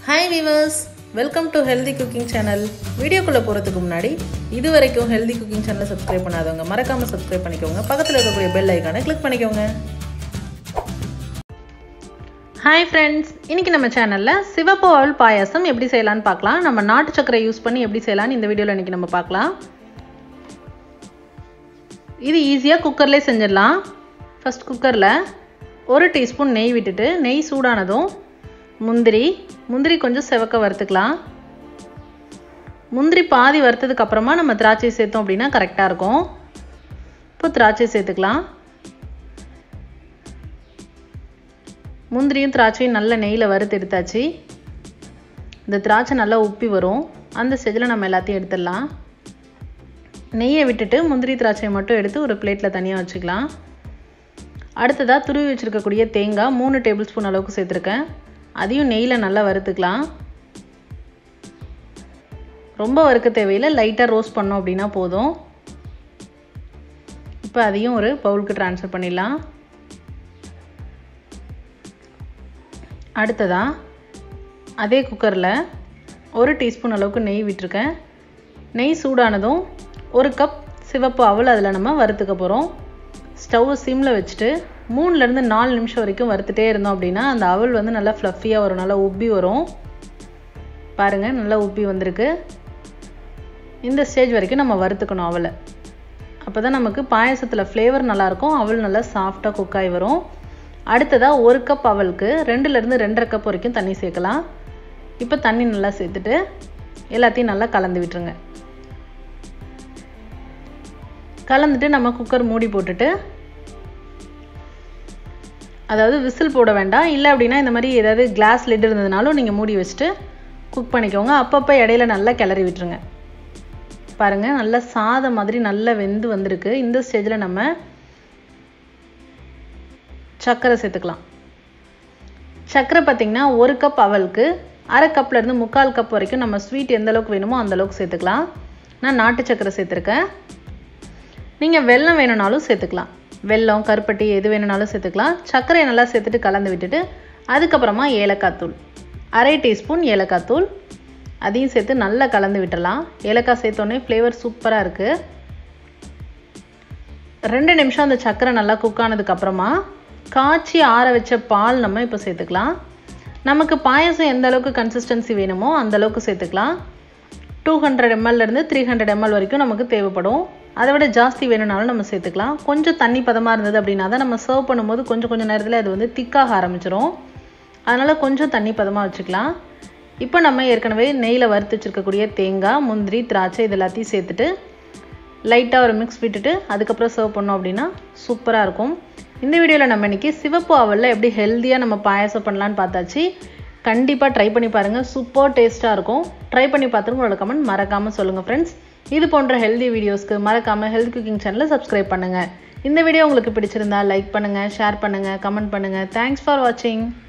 hi viewers welcome to healthy cooking channel வீடியோக்குள்ளே போகிறதுக்கு முன்னாடி இது வரைக்கும் ஹெல்தி குக்கிங் சேனலை சப்ஸ்கிரைப் பண்ணாதவங்க மறக்காமல் சப்ஸ்கிரைப் பண்ணிக்கோங்க பக்கத்தில் இருக்கக்கூடிய பெல் ஐக்கானை கிளிக் பண்ணிக்கோங்க ஹாய் ஃப்ரெண்ட்ஸ் இன்றைக்கி நம்ம சேனலில் சிவப்பு அவல் பாயாசம் எப்படி செய்யலான்னு பார்க்கலாம் நம்ம நாட்டு சக்கரை யூஸ் பண்ணி எப்படி செய்யலான்னு இந்த வீடியோவில் இன்றைக்கி நம்ம பார்க்கலாம் இது ஈஸியாக குக்கர்லேயே செஞ்சிடலாம் ஃபஸ்ட் குக்கரில் ஒரு டீஸ்பூன் நெய் விட்டுட்டு நெய் சூடானதும் முந்திரி முந்திரி கொஞ்சம் செவக்க வறுத்துக்கலாம் முந்திரி பாதி வறுத்ததுக்கு அப்புறமா நம்ம திராட்சை சேர்த்தோம் அப்படின்னா கரெக்டாக இருக்கும் இப்போ திராட்சை சேர்த்துக்கலாம் முந்திரியும் திராட்சையும் நல்ல நெய்யில் வறுத்து எடுத்தாச்சு இந்த திராட்சை நல்லா உப்பி வரும் அந்த ஸ்டேஜில் நம்ம எல்லாத்தையும் எடுத்துடலாம் நெய்யை விட்டுட்டு முந்திரி திராட்சையை மட்டும் எடுத்து ஒரு பிளேட்டில் தனியாக வச்சுக்கலாம் அடுத்ததாக துருவி வச்சுருக்கக்கூடிய தேங்காய் மூணு டேபிள் ஸ்பூன் அளவுக்கு சேர்த்துருக்கேன் அதையும் நெய்யில் நல்லா வறுத்துக்கலாம் ரொம்ப வறுக்க தேவையில்லை லைட்டாக ரோஸ்ட் பண்ணோம் அப்படின்னா போதும் இப்போ அதையும் ஒரு பவுலுக்கு ட்ரான்ஸ்ஃபர் பண்ணிடலாம் அடுத்ததாக அதே குக்கரில் ஒரு டீஸ்பூன் அளவுக்கு நெய் விட்டுருக்கேன் நெய் சூடானதும் ஒரு கப் சிவப்பு அவல் அதில் நம்ம வறுத்துக்க போகிறோம் ஸ்டவ்வை சிம்மில் வச்சுட்டு மூணுலேருந்து நாலு நிமிஷம் வரைக்கும் வறுத்துட்டே இருந்தோம் அப்படின்னா அந்த அவல் வந்து நல்லா ஃப்ளஃபியாக வரும் நல்லா உப்பி வரும் பாருங்கள் நல்லா உப்பி வந்திருக்கு இந்த ஸ்டேஜ் வரைக்கும் நம்ம வறுத்துக்கணும் அவலை அப்போ தான் நமக்கு பாயசத்தில் ஃப்ளேவர் நல்லாயிருக்கும் அவல் நல்லா சாஃப்டாக குக்காகி வரும் அடுத்ததாக ஒரு கப் அவலுக்கு ரெண்டுலேருந்து ரெண்டரை கப் வரைக்கும் தண்ணி சேர்க்கலாம் இப்போ தண்ணி நல்லா சேர்த்துட்டு எல்லாத்தையும் நல்லா கலந்து விட்டுருங்க கலந்துட்டு நம்ம குக்கர் மூடி போட்டுட்டு அதாவது விசில் போட வேண்டாம் இல்லை அப்படின்னா இந்த மாதிரி ஏதாவது கிளாஸ் லிட் இருந்ததுனாலும் நீங்கள் மூடி வச்சுட்டு குக் பண்ணிக்கோங்க அப்பப்போ இடையில நல்லா கிளறி விட்டுருங்க பாருங்கள் நல்லா சாதம் மாதிரி நல்லா வெந்து வந்திருக்கு இந்த ஸ்டேஜில் நம்ம சர்க்கரை சேர்த்துக்கலாம் சர்க்கரை பார்த்திங்கன்னா ஒரு கப் அவலுக்கு அரை கப்லேருந்து முக்கால் கப் வரைக்கும் நம்ம ஸ்வீட் எந்த அளவுக்கு வேணுமோ அந்த அளவுக்கு சேர்த்துக்கலாம் நான் நாட்டு சர்க்கரை சேர்த்துருக்கேன் நீங்கள் வெல்லம் வேணும்னாலும் சேர்த்துக்கலாம் வெல்லம் கருப்பட்டி எது வேணும்னாலும் சேர்த்துக்கலாம் சர்க்கரையை நல்லா சேர்த்துட்டு கலந்து விட்டுட்டு அதுக்கப்புறமா ஏலக்காய் தூள் அரை டீஸ்பூன் ஏலக்காய் தூள் அதையும் சேர்த்து நல்லா கலந்து விட்டுடலாம் ஏலக்காய் சேர்த்தோன்னே ஃப்ளேவர் சூப்பராக இருக்குது ரெண்டு நிமிஷம் அந்த சர்க்கரை நல்லா குக் ஆனதுக்கப்புறமா காய்ச்சி ஆற வச்ச பால் நம்ம இப்போ சேர்த்துக்கலாம் நமக்கு பாயசம் எந்த அளவுக்கு கன்சிஸ்டன்சி வேணுமோ அந்த அளவுக்கு சேர்த்துக்கலாம் டூ ஹண்ட்ரட் எம்எல்லேருந்து த்ரீ ஹண்ட்ரட் எம்எல் வரைக்கும் நமக்கு தேவைப்படும் அதை விட ஜாஸ்தி வேணும்னாலும் நம்ம சேர்த்துக்கலாம் கொஞ்சம் தண்ணி பதமாக இருந்தது அப்படின்னா தான் நம்ம சர்வ் பண்ணும்போது கொஞ்சம் கொஞ்சம் நேரத்தில் அது வந்து திக்காக ஆரம்பிச்சிரும் அதனால் கொஞ்சம் தண்ணி பதமாக வச்சுக்கலாம் இப்போ நம்ம ஏற்கனவே நெய்யில் வறுத்து வச்சுருக்கக்கூடிய தேங்காய் முந்திரி திராட்சை இது எல்லாத்தையும் சேர்த்துட்டு லைட்டாக ஒரு மிக்ஸ் விட்டுட்டு அதுக்கப்புறம் சர்வ் பண்ணோம் அப்படின்னா சூப்பராக இருக்கும் இந்த வீடியோவில் நம்ம இன்றைக்கி சிவப்பு அவலில் எப்படி ஹெல்த்தியாக நம்ம பாயாசம் பண்ணலான்னு பார்த்தாச்சு கண்டிப்பாக ட்ரை பண்ணி பாருங்கள் சூப்பர் டேஸ்ட்டாக இருக்கும் ட்ரை பண்ணி பார்த்துட்டு உங்களோட கமெண்ட் மறக்காமல் சொல்லுங்கள் ஃப்ரெண்ட்ஸ் இது போன்ற ஹெல்தி வீடியோஸ்க்கு மறக்காமல் ஹெல்த் குக்கிங் சேனலை சப்ஸ்கிரைப் பண்ணுங்கள் இந்த வீடியோ உங்களுக்கு பிடிச்சிருந்தா லைக் பண்ணுங்கள் ஷேர் பண்ணுங்கள் கமெண்ட் பண்ணுங்கள் தேங்க்ஸ் ஃபார் வாட்சிங்